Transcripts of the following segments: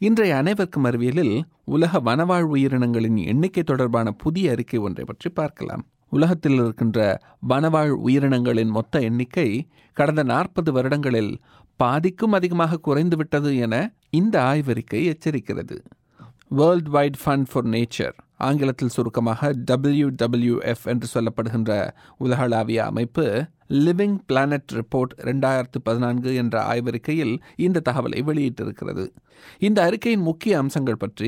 இன்றைய அனைவருக்கும் அறிவியலில் உலக வனவாழ் உயிரினங்களின் எண்ணிக்கை தொடர்பான புதிய அறிக்கை ஒன்றை பற்றி பார்க்கலாம் உலகத்தில் இருக்கின்ற வனவாழ் உயிரினங்களின் மொத்த எண்ணிக்கை கடந்த நாற்பது வருடங்களில் பாதிக்கும் அதிகமாக குறைந்துவிட்டது என இந்த ஆய்வறிக்கை எச்சரிக்கிறது world wide fund for nature ஆங்கிலத்தில் சுருக்கமாக WWF என்று சொல்லப்படுகின்ற உலகளாவிய அமைப்பு லிவிங் பிளானட் ரிப்போர்ட் ரெண்டாயிரத்து பதினான்கு என்ற ஆய்வறிக்கையில் இந்த தகவலை வெளியிட்டிருக்கிறது இந்த அறிக்கையின் முக்கிய அம்சங்கள் பற்றி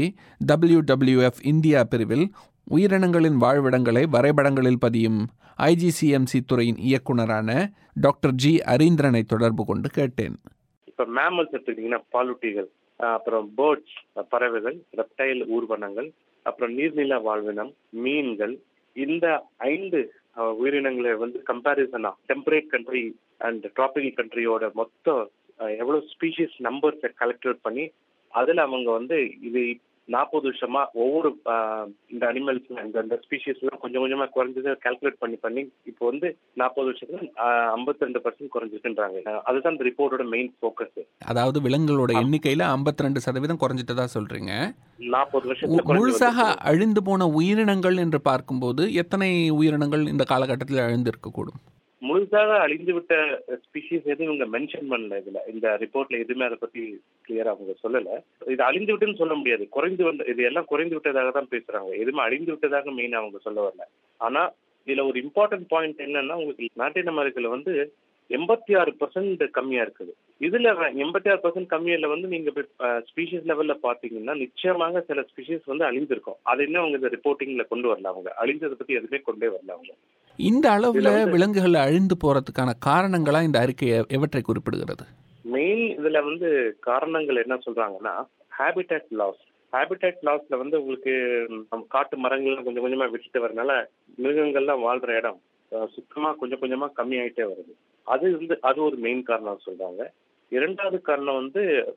WWF இந்தியா பிரிவில் உயிரினங்களின் வாழ்விடங்களை வரைபடங்களில் பதியும் ஐஜிசிஎம்சி துறையின் இயக்குனரான டாக்டர் ஜி அரீந்திரனை தொடர்பு கொண்டு கேட்டேன் இப்ப மேமல்ஸ் எடுத்துக்கிட்டீங்கன்னா பாலூட்டிகள் அஹ் அப்புறம் பேர்ட்ஸ் பறவைகள் ரெப்டைல் ஊர்வனங்கள் அப்புறம் நீர்நில வாழ்வினம் மீன்கள் இந்த ஐந்து அஹ், உயிரினங்களை வந்து கம்பேரிசனா டெம்பரேட் கண்ட்ரி அண்ட் டிராபிக்கல் கண்ட்ரியோட மொத்தம் அஹ், எவ்வளவு ஸ்பீஷிஸ் நம்பர்ஸை கலெக்டட் பண்ணி அதுல அவங்க வந்து இது நாற்பது வருஷமா ஒவ்வொரு அஹ், இந்த அனிமல்ஸ் இந்த இந்த ஸ்பீஷிஸ் எல்லாம் கொஞ்சம் கொஞ்சமா குறைஞ்சது கால்குலேட் பண்ணி பண்ணி இப்போ வந்து நாற்பது வருஷத்துல ஐம்பத்தி ரெண்டு பர்சன்ட் குறைஞ்சிருக்குன்றாங்க அஹ், அதுதான் இந்த ரிப்போர்ட்டோட மெயின் ஃபோக்கஸ் அதாவது விலங்குகளோட எண்ணிக்கையில 52% ரெண்டு சதவீதம் குறைஞ்சிட்டதா சொல்றீங்க நாற்பது மு- வருஷத்துல குறைஞ்சு முழுசாக வந்திருக்கு. அழிந்து போன உயிரினங்கள் என்று பார்க்கும்போது எத்தனை உயிரினங்கள் இந்த காலகட்டத்தில் அழிந்திருக்கக்கூடும் முழுசாக அழிந்து விட்ட ஸ்பீஷிஸ் எதுவும் இவங்க மென்ஷன் பண்ணல இதுல இந்த ரிப்போர்ட்ல எதுவுமே அதை பத்தி கிளியரா அவங்க சொல்லல இது அழிந்து விட்டுன்னு சொல்ல முடியாது குறைந்து வந்த இது எல்லாம் குறைந்து விட்டதாக தான் பேசுறாங்க எதுவுமே அழிந்து விட்டதாக மெயின் அவங்க சொல்ல வரல ஆனா இதுல ஒரு இம்பார்ட்டன்ட் பாயிண்ட் என்னன்னா உங்களுக்கு லாட்டின் அமெரிக்கால வந்து எண்பத்தி ஆறு பர்சன்ட் கம்மியா இருக்குது இதுல எண்பத்தி ஆறு பர்சன்ட் கம்மியில வந்து நீங்க ஸ்பீஷிஸ் லெவல்ல பாத்தீங்கன்னா நிச்சயமாக சில ஸ்பீஷிஸ் வந்து அழிந்திருக்கும் அது இன்னும் அவங்க இந்த ரிப்போர்ட்டிங்ல கொண்டு வரல அவங்க அழிந்ததை பத்தி எதுவுமே கொண்டே வரல அவங்க இந்த அளவுல இதுல வந்து- விலங்குகள் அழிந்து போறதுக்கான காரணங்களா இந்த அறிக்கை எ- எவற்றை குறிப்பிடுகிறது மெயின் இதுல வந்து காரணங்கள் என்ன சொல்றாங்கன்னா ஹேபிடேட் லாஸ் ஹேபிடேட் லாஸ்ல வந்து உங்களுக்கு நம்ம காட்டு மரங்கள்லாம் கொஞ்சம் கொஞ்சமா விட்டுட்டு வரனால மிருகங்கள்லாம் வாழ்ற இடம் அஹ், சுத்தமா கொஞ்சம் கொஞ்சமா கம்மி ஆயிட்டே வருது அது வந்து அது ஒரு மெயின் காரணம் சொல்றாங்க இரண்டாவது காரணம் வந்து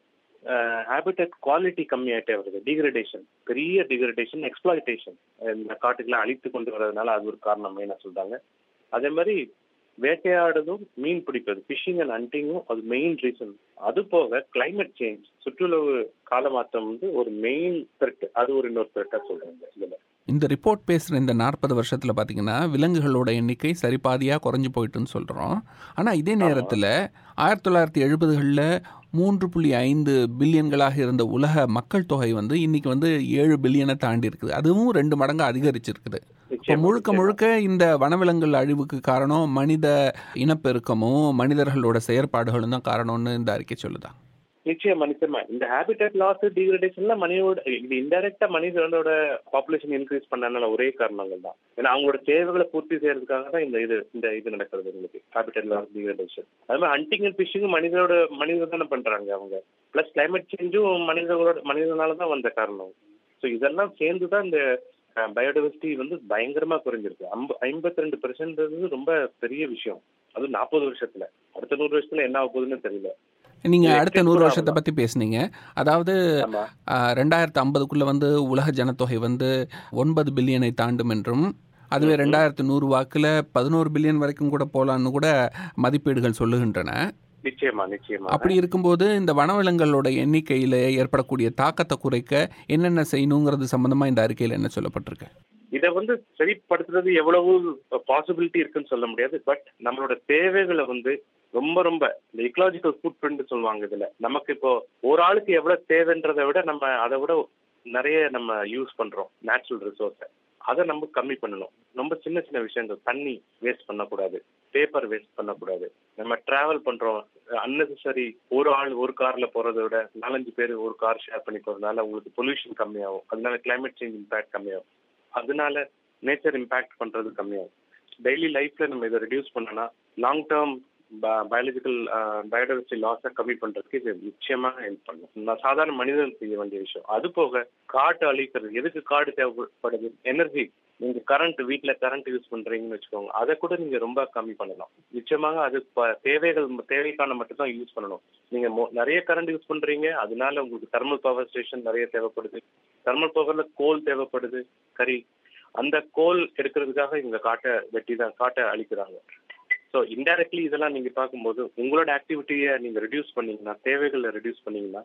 ஹேபிடேட் குவாலிட்டி கம்மி ஆயிட்டே வருது டிகிரடேஷன் பெரிய டிகிரடேஷன் எக்ஸ்பிளாய்டேஷன் இந்த காட்டுக்கெல்லாம் அழித்து கொண்டு வர்றதுனால அது ஒரு காரணம் மெயினா சொல்றாங்க அதே மாதிரி வேட்டையாடுறதும் மீன் பிடிப்பது ஃபிஷிங் அண்ட் ஹண்டிங்கும் அது மெயின் ரீசன் அது போக climate சேஞ்ச் சுற்றுலவு காலமாற்றம் வந்து ஒரு மெயின் த்ரெட் அது ஒரு இன்னொரு த்ரெட்டா சொல்றாங்க இதுல இந்த ரிப்போர்ட் பேசுகிற இந்த நாற்பது வருஷத்தில் பார்த்தீங்கன்னா விலங்குகளோட எண்ணிக்கை சரிபாதியாக குறைஞ்சு போயிட்டுன்னு சொல்கிறோம் ஆனால் இதே நேரத்தில் ஆயிரத்தி தொள்ளாயிரத்தி எழுபதுகளில் மூன்று புள்ளி ஐந்து பில்லியன்களாக இருந்த உலக மக்கள் தொகை வந்து இன்னைக்கு வந்து ஏழு பில்லியனை தாண்டி இருக்குது அதுவும் ரெண்டு மடங்கு அதிகரிச்சிருக்குது இப்போ நிச்சயமா, முழுக்க நிச்சயமா. முழுக்க இந்த வனவிலங்குகள் அழிவுக்கு காரணம் மனித இனப்பெருக்கமும் மனிதர்களோட செயற்பாடுகளும் தான் காரணம்னு இந்த அறிக்கை சொல்லுதா நிச்சயமா நிச்சயமா இந்த ஹேபிடேட் லாஸ் டிகிரடேஷன்ல மனிதோட இது இன்டெரக்டா மனிதனோட பாப்புலேஷன் இன்க்ரீஸ் பண்ணனால ஒரே காரணங்கள் தான் ஏன்னா அவங்களோட தேவைகளை பூர்த்தி செய்யறதுக்காக தான் இந்த இது இந்த இது நடக்கிறது உங்களுக்கு ஹேபிடேட் லாஸ் டிகிரடேஷன் அது மாதிரி ஹண்டிங் அண்ட் ஃபிஷிங்கும் மனிதனோட மனிதர் தானே பண்றாங்க அவங்க பிளஸ் கிளைமேட் சேஞ்சும் மனிதர்களோட மனிதனால தான் வந்த காரணம் ஸோ இதெல்லாம் சேர்ந்து தான் இந்த பயோடைவர்சிட்டி வந்து பயங்கரமா குறைஞ்சிருக்கு ஐம்ப ஐம்பத்தி ரெண்டு பெர்சென்ட் ரொம்ப பெரிய விஷயம் அது நாற்பது வருஷத்துல அடுத்த நூறு வருஷத்துல என்ன ஆக போகுதுன்னு தெரியல நீங்கள் இது அடுத்த நூறு extend வருஷத்தை பற்றி பேசுனீங்க அதாவது ஆமா ரெண்டாயிரத்து ஐம்பதுக்குள்ள வந்து உலக ஜனத்தொகை வந்து ஒன்பது பில்லியனை தாண்டும் என்றும் அதுவே ம்ஹும். ரெண்டாயிரத்து நூறு வாக்கில் பதினோரு பில்லியன் வரைக்கும் கூட போலான்னு கூட மதிப்பீடுகள் சொல்லுகின்றன நிச்சயமா நிச்சயமா அப்படி இருக்கும்போது இந்த வனவிலங்குகளோட எண்ணிக்கையில் ஏற்படக்கூடிய தாக்கத்தை குறைக்க என்னென்ன செய்யணுங்கிறது சம்பந்தமா இந்த அறிக்கையில் என்ன சொல்லப்பட்டிருக்கு இத வந்து சரிப்படுத்துறது எவ்வளவு பாசிபிலிட்டி இருக்குன்னு சொல்ல முடியாது பட் நம்மளோட தேவைகளை வந்து ரொம்ப ரொம்ப இந்த இக்கலாஜிக்கல் ஃபுட் பிரிண்ட் சொல்லுவாங்க இதுல நமக்கு இப்போ ஒரு ஆளுக்கு எவ்வளவு தேவைன்றதை விட நம்ம அதை விட நிறைய நம்ம யூஸ் பண்றோம் நேச்சுரல் ரிசோர்ஸை அதை நம்ம கம்மி பண்ணணும் ரொம்ப சின்ன சின்ன விஷயங்கள் தண்ணி வேஸ்ட் பண்ணக்கூடாது பேப்பர் வேஸ்ட் பண்ணக்கூடாது நம்ம டிராவல் பண்றோம் அன்னெசரி ஒரு ஆள் ஒரு கார்ல போறதை விட நாலஞ்சு பேர் ஒரு கார் ஷேர் பண்ணி போறதுனால உங்களுக்கு பொல்யூஷன் கம்மியாகும் அதனால கிளைமேட் சேஞ்ச் இம்பாக்ட் கம்மியாகும் அதனால நேச்சர் இம்பாக்ட் பண்றது கம்மியாகும் டெய்லி லைஃப்ல நம்ம இதை ரெடியூஸ் பண்ணனா லாங் டேர்ம் பயாலஜிக்கல் பயோடைவர்சிட்டி லாஸை கம்மி பண்றதுக்கு இது நிச்சயமாக ஹெல்ப் பண்ணும் நான் சாதாரண மனிதன் செய்ய வேண்டிய விஷயம் அது போக காட்டு அழிக்கிறது எதுக்கு காடு தேவைப்படுது எனர்ஜி நீங்க கரண்ட் வீட்ல கரண்ட் யூஸ் பண்றீங்கன்னு வச்சுக்கோங்க அதை கூட நீங்க ரொம்ப கம்மி பண்ணலாம் நிச்சயமாக அது ப- தேவைகள் தேவைக்கான மட்டும் தான் யூஸ் பண்ணணும் நீங்க மோ- நிறைய கரண்ட் யூஸ் பண்றீங்க அதனால உங்களுக்கு தெர்மல் பவர் ஸ்டேஷன் நிறைய தேவைப்படுது தெர்மல் பவர்ல கோல் தேவைப்படுது கரி அந்த கோல் எடுக்கிறதுக்காக இவங்க காட்டை வெட்டி தான் காட்டை அழிக்கிறாங்க ஸோ இன்டைரக்ட்லி இதெல்லாம் நீங்க பார்க்கும்போது உங்களோட ஆக்டிவிட்டியை நீங்க ரெடியூஸ் பண்ணீங்கன்னா தேவைகளை ரெடியூஸ் பண்ணீங்கன்னா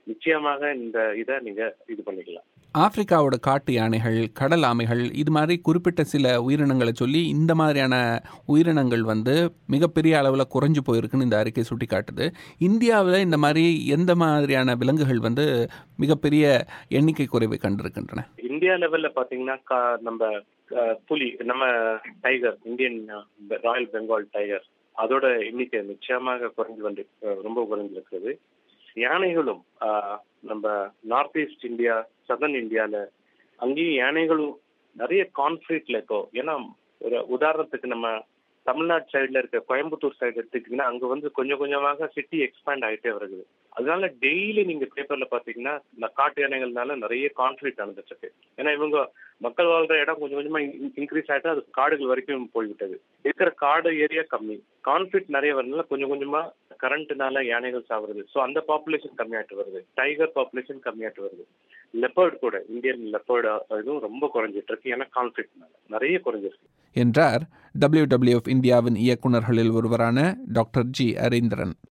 நிச்சயமாக இந்த இதை நீங்க இது பண்ணிக்கலாம் ஆப்பிரிக்காவோட காட்டு யானைகள் கடல் ஆமைகள் இது மாதிரி குறிப்பிட்ட சில உயிரினங்களை சொல்லி இந்த மாதிரியான உயிரினங்கள் வந்து மிகப்பெரிய அளவில் குறைஞ்சு போயிருக்குன்னு இந்த அறிக்கை சுட்டி காட்டுது இந்தியாவில் இந்த மாதிரி எந்த மாதிரியான விலங்குகள் வந்து மிகப்பெரிய எண்ணிக்கை குறைவை கண்டிருக்கின்றன இந்தியா லெவல்ல பாத்தீங்கன்னா கா- நம்ம அஹ், புலி நம்ம tiger Indian royal Bengal tiger அதோட எண்ணிக்கை நிச்சயமாக குறைஞ்சு வந்து அஹ், ரொம்ப குறைஞ்சிருக்கிறது யானைகளும் ஆஹ், நம்ம நார்த் ஈஸ்ட் இந்தியா சதர்ன் இந்தியால அங்கேயும் யானைகளும் நிறைய கான்ஃபிளிக்ட்ல இப்போ ஏன்னா ஒரு உதாரணத்துக்கு நம்ம தமிழ்நாடு சைடுல இருக்க கோயம்புத்தூர் சைடு எடுத்துக்கிட்டீங்கன்னா அங்க வந்து கொஞ்சம் கொஞ்சமாக சிட்டி எக்ஸ்பேண்ட் ஆகிட்டே வருது அதனால டெய்லி நீங்க பேப்பர்ல பாத்தீங்கன்னா இந்த காட்டு யானைகள்னால நிறைய கான்ஃபிளிக் நடந்துட்டு இருக்கு ஏன்னா இவங்க மக்கள் வாழ்ற இடம் கொஞ்சம் கொஞ்சமா இன்க்ரீஸ் ஆயிட்டு அது காடுகள் வரைக்கும் போய்விட்டது இருக்கிற காடு ஏரியா கம்மி கான்ஃபிளிக் நிறைய வரதுனால கொஞ்சம் கொஞ்சமா கரண்ட்னால யானைகள் சாவுறது ஸோ அந்த பாப்புலேஷன் கம்மியாட்டு வருது டைகர் பாப்புலேஷன் கம்மியாட்டு வருது லெப்பர்ட் கூட இந்தியன் லெப்பர்டு இதுவும் ரொம்ப குறைஞ்சிட்டு இருக்கு ஏன்னா கான்ஃபிளிக்னால நிறைய குறைஞ்சிருக்கு என்றார் WWF இந்தியாவின் இயக்குநர்களில் ஒருவரான டாக்டர் ஜி அரீந்திரன்